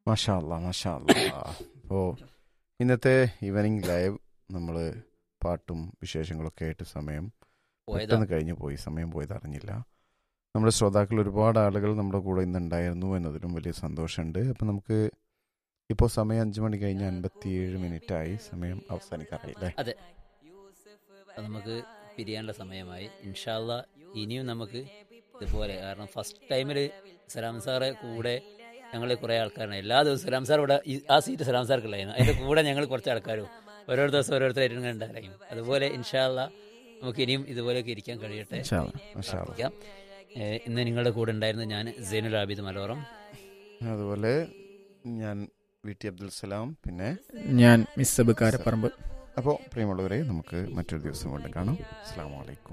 മാഷാ അല്ലാ മാഷാ അല്ലാ അപ്പോൾ ഇന്നത്തെ ഈവനിങ് ലൈവ് നമ്മൾ പാട്ടും വിശേഷങ്ങളൊക്കെ ആയിട്ട് സമയം പോയതാ പെട്ടെന്ന് കഴിഞ്ഞു പോയി സമയം പോയത് അറിഞ്ഞില്ല നമ്മുടെ ശ്രോതാക്കൾ ഒരുപാട് ആളുകൾ നമ്മുടെ കൂടെ ഇന്ന് ഉണ്ടായിരുന്നു എന്നതിലും വലിയ സന്തോഷമുണ്ട് അപ്പം നമുക്ക് ഇപ്പോൾ സമയം അഞ്ച് മണി കഴിഞ്ഞ് അൻപത്തിയേഴ് മിനിറ്റായി സമയം അവസാനിക്കാറായി അല്ലേ അത് നമുക്ക് പിരിയാനുള്ള സമയമായി ഇൻഷാല്ല ഇനിയും നമുക്ക് ഇതുപോലെ കാരണം ഫസ്റ്റ് ടൈമിൽ സലാം സാറെ കൂടെ ഞങ്ങൾ കുറേ ആൾക്കാരാണ് എല്ലാ ദിവസവും സലാം സാർ ഇവിടെ ഈ- ആ സീറ്റ് സലാം സാർക്കുള്ളായിരുന്നു അതിൻ്റെ കൂടെ ഞങ്ങൾ കുറച്ച് ആൾക്കാരും ഓരോ ദിവസം ഓരോരുത്തരായിട്ട് ഇങ്ങനെ ഉണ്ടായിരിക്കും അതുപോലെ ഇൻഷാല്ല നമുക്ക് ഇനിയും ഇതുപോലെയൊക്കെ ഇരിക്കാൻ കഴിയട്ടെ ഇൻഷാ അല്ലാ, മാഷാ അല്ലാ. പ്രാർത്ഥിക്കാം ഏഹ് ഇന്ന് നിങ്ങളുടെ കൂടെ ഉണ്ടായിരുന്ന ഞാൻ സൈനുൽ ആബിദ് മലോറം അതുപോലെ ഞാൻ വി ടി അബ്ദുൽ സലാം പിന്നെ ഞാൻ മിസ്സബ് കാരപ്പറമ്പ് അപ്പോൾ പ്രിയമുള്ളവരെ നമുക്ക് മറ്റൊരു ദിവസം കൊണ്ട് കാണാം അസ്സാം വലൈക്കും